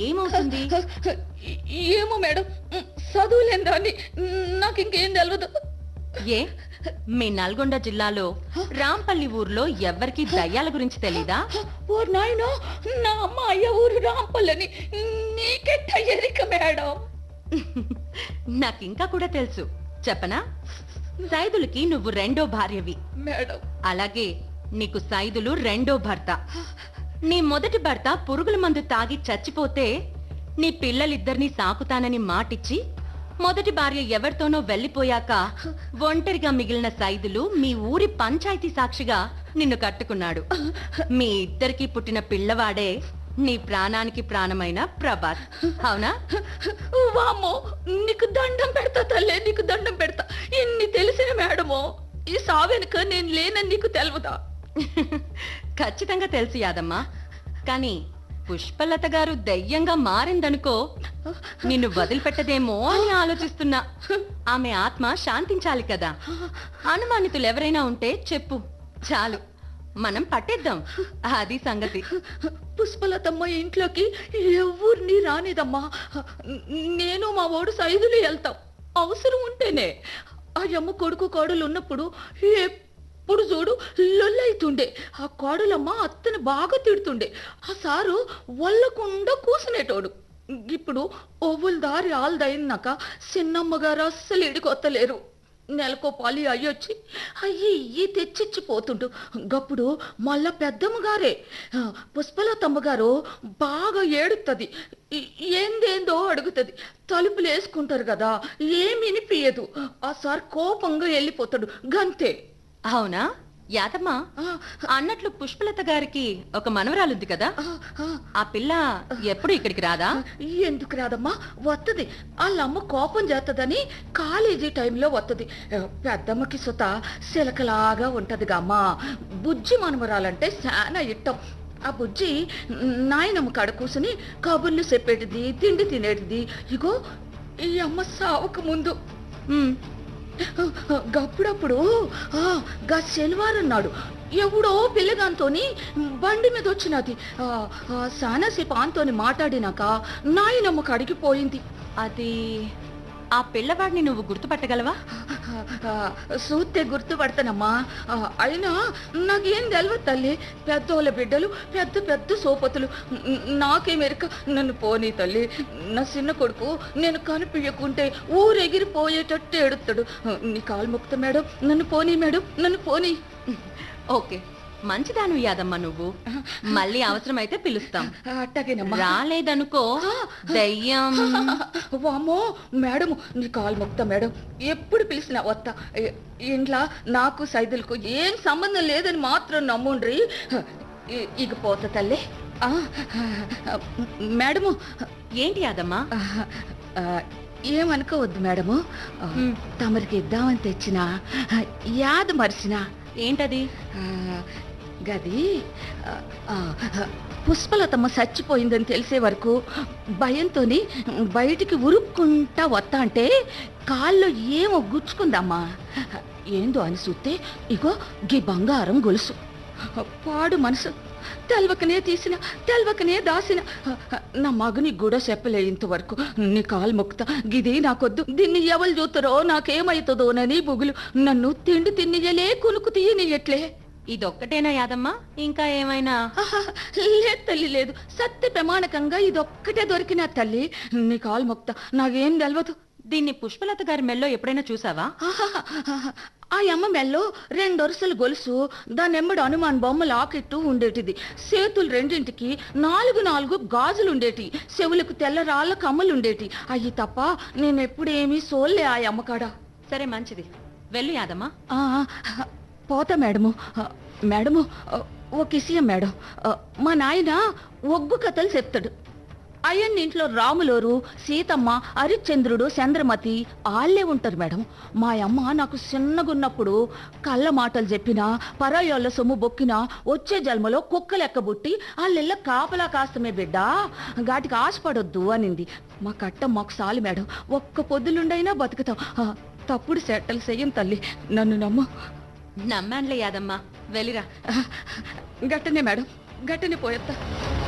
ఏమవుతుంది ఏమో మేడం చదువులేని దాన్ని నాకు ఇంకేం తెలియదు ఏ మీ నల్గొండ జిల్లాలో రాంపల్లి ఊర్లో ఎవ్వరికి దయ్యాల గురించి తెలీదా ఓ నాయనో నా అమ్మ అయ్య ఊరు రాంపల్లని నీకెట్ట ఎరిక మేడం నాకింకా కూడా తెలుసు చెప్పనా సైదులకి నువ్వు రెండో భార్యవి మేడం అలాగే నీకు సైదులు రెండో భర్త నీ మొదటి భర్త పురుగుల మందు తాగి చచ్చిపోతే నీ పిల్లలిద్దరినీ సాకుతానని మాటిచ్చి మొదటి భార్య ఎవరితోనో వెళ్లిపోయాక ఒంటరిగా మిగిలిన సైదులు మీ ఊరి పంచాయతీ సాక్షిగా నిన్ను కట్టుకున్నాడు మీ ఇద్దరికి పుట్టిన పిల్లవాడే నీ ప్రాణానికి ప్రాణమైన ప్రభాస్ అవునా వామ్మో నీకు దండం పెడతా తల్లే నీకు దండం పెడతా ఇన్ని తెలిసిన మేడమో ఈ సావెనుక నేను లేనని నీకు తెలవదా ఖచ్చితంగా తెలుసు యాదమ్మా కానీ పుష్పలత గారు దయ్యంగా మారిందనుకో నిన్ను వదిలిపెట్టదేమో అని ఆలోచిస్తున్నా ఆమె ఆత్మ శాంతించాలి కదా అనుమానితులు ఎవరైనా ఉంటే చెప్పు చాలు మనం పట్టేద్దాం అది సంగతి పుష్పలతమ్మ ఇంట్లోకి ఎవరిని రానిదమ్మా నేను మా వాడు సైదులు వెళ్తాం అవసరం ఉంటేనే ఆ అమ్మ కొడుకు కోడలు ఉన్నప్పుడు ఎప్పుడు చూడు లొల్లైతుండే ఆ కోడలమ్మ అత్తని బాగా తిడుతుండే ఆ సారు వల్లకుండా కూసునేటోడు ఇప్పుడు ఓవుల దారి ఆల్దయినాక చిన్నమ్మగారు అస్సలు ఇడికొత్తలేరు నెలకో పాలి అయ్యొచ్చి అయ్యి ఇయ్యి తెచ్చిచ్చిపోతుండు గప్పుడు మళ్ళా పెద్దమ్మగారే ఆ, పుష్పలతమ్మగారు బాగా ఏడుతుంది ఏందేందో అడుగుతుంది తలుపులు వేసుకుంటారు కదా ఏమి వినిపించదు ఆ సార్ కోపంగా వెళ్ళిపోతాడు గంతే అవునా యాదమ్మ ఆ, అన్నట్లు పుష్పలత గారికి ఒక మనవరాలుంది కదా ఆ, ఆ, ఆ పిల్ల ఎప్పుడు ఇక్కడికి రాదా ఎందుకు రాదమ్మా వత్తది వాళ్ళమ్మ కోపం చేస్తుందని కాలేజీ టైంలో వత్తది పెద్దమ్మకి సుత సిలకలాగా ఉంటదిగా అమ్మా బుజ్జి మనమరాలంటే చాలా ఇట్టం ఆ బుజ్జి నాయనమ్మ కాడ కూసుని కబుర్లు చెప్పేటిది తిండి తినేటిది ఇగో ఈ అమ్మ సావక ముందు ఉమ్, గప్పుడప్పుడు ఆ, గా శనివారం నాడు ఎవడో పిల్లగాంతోని బండి మీద వచ్చినది ఆ, ఆ, సానాసేపు ఆంతోని మాట్లాడినాక నాయనమ్మ కడిగిపోయింది అది ఆ పిల్లవాడిని నువ్వు గుర్తుపట్టగలవా సూత్తే గుర్తుపడతానమ్మా ఆ, అయినా నాకేం తెలియదు తల్లి పెద్దోళ్ళ బిడ్డలు పెద్ద పెద్ద సోపతులు న- నాకేమెరక నన్ను పోనీ తల్లి నా చిన్న కొడుకు నేను కనిపించకుంటే ఊరెగిరిపోయేటట్టు ఎడుతాడు నీ కాలు ముక్త మేడం నన్ను పోనీ మేడం నన్ను పోనీ ఓకే మంచిదాను యాదమ్మ నువ్వు మళ్ళీ అవసరమైతే పిలుస్తాం అట్టగేనమ్మా రాలేదనుకో దయ్యం వామ్మో మేడం నీ కాలు మొక్తా మేడం ఎప్పుడు పిలిచినా వస్తా ఇ- ఇంట్లో నాకు సైదులకు ఏం సంబంధం లేదని మాత్రం నమ్ముండ్రి ఇ- ఇక పోత తల్లి ఆ, మేడము ఏంటి యాదమ్మ ఆ, ఏమనుకోవద్దు మేడము ఆ, మ్. తమరికి ఇద్దామని తెచ్చిన యాద మరిచిన ఏంటది గది ఆ, ఆ, పుష్పలతమ్మ చచ్చిపోయిందని తెలిసే వరకు భయంతోని బయటికి ఉరుక్కుంటా వత్తా అంటే కాల్లో ఏమో గుచ్చుకుందమ్మా ఏందో అని చూస్తే ఇగో గీ బంగారం గొలుసు పాడు మనసు తెల్వకనే తీసిన తెల్వకనే దాసిన నా మగని కూడా చెప్పలే ఇంతవరకు నీ కాలు మొక్కుతా గిది నాకొద్దు దీన్ని ఎవరు చూస్తారో నాకేమైతుందోనని బుగులు నన్ను తిండి తిన్నియలే కునుకు తీయనియట్లే ఇదొక్కటేనా యాదమ్మ ఇంకా ఏమైనా ఆహా, లేదు తల్లి లేదు సత్య ప్రమాణకంగా ఇదొక్కటే దొరికిన తల్లి నీ కాలు మొక్త నాకేం తెలవదు దీన్ని పుష్పలత గారి మెల్లో ఎప్పుడైనా చూసావా ఆహాహాహా. ఆ అమ్మ మెల్లో రెండు వరుసలు గొలుసు దాని ఎమ్మడి హనుమాన్ బొమ్మ లాకెట్టు ఉండేటిది చేతులు రెండింటికి నాలుగు నాలుగు గాజులు ఉండేటి చెవులకు తెల్ల రాళ్ళ కమ్మలు ఉండేటి అయ్యి తప్ప నేను ఎప్పుడేమీ సోల్లే ఆ అమ్మకాడ సరే మంచిది వెళ్ళు యాదమ్మ ఆ, పోతా మేడము ఆ, మేడము ఆ, ఒక విషయం మేడం ఆ, మా నాయన ఒగ్గు కథలు చెప్తాడు అయ్యన్న ఇంట్లో రాములోరు సీతమ్మ హరిశ్చంద్రుడు చంద్రమతి ఆళ్ళే ఉంటారు మేడం మా అమ్మ నాకు చిన్నగున్నప్పుడు కళ్ళ మాటలు చెప్పినా పరాయోళ్ళ సొమ్ము బొక్కినా వచ్చే జన్మలో కుక్క లెక్కబుట్టి వాళ్ళెల్ల కాపలా కాస్తమే బిడ్డ గాటికి ఆశపడొద్దు అనింది మా కట్ట మాకు సాలి మేడం ఒక్క పొద్దులుండైనా బతుకుతాం ఆ, తప్పుడు సెట్టలు చెయ్యం తల్లి నన్ను నమ్ము నమ్మానులే యాదమ్మ వెళ్ళిరా గట్టనే మేడం గట్టనే పోయేత్తా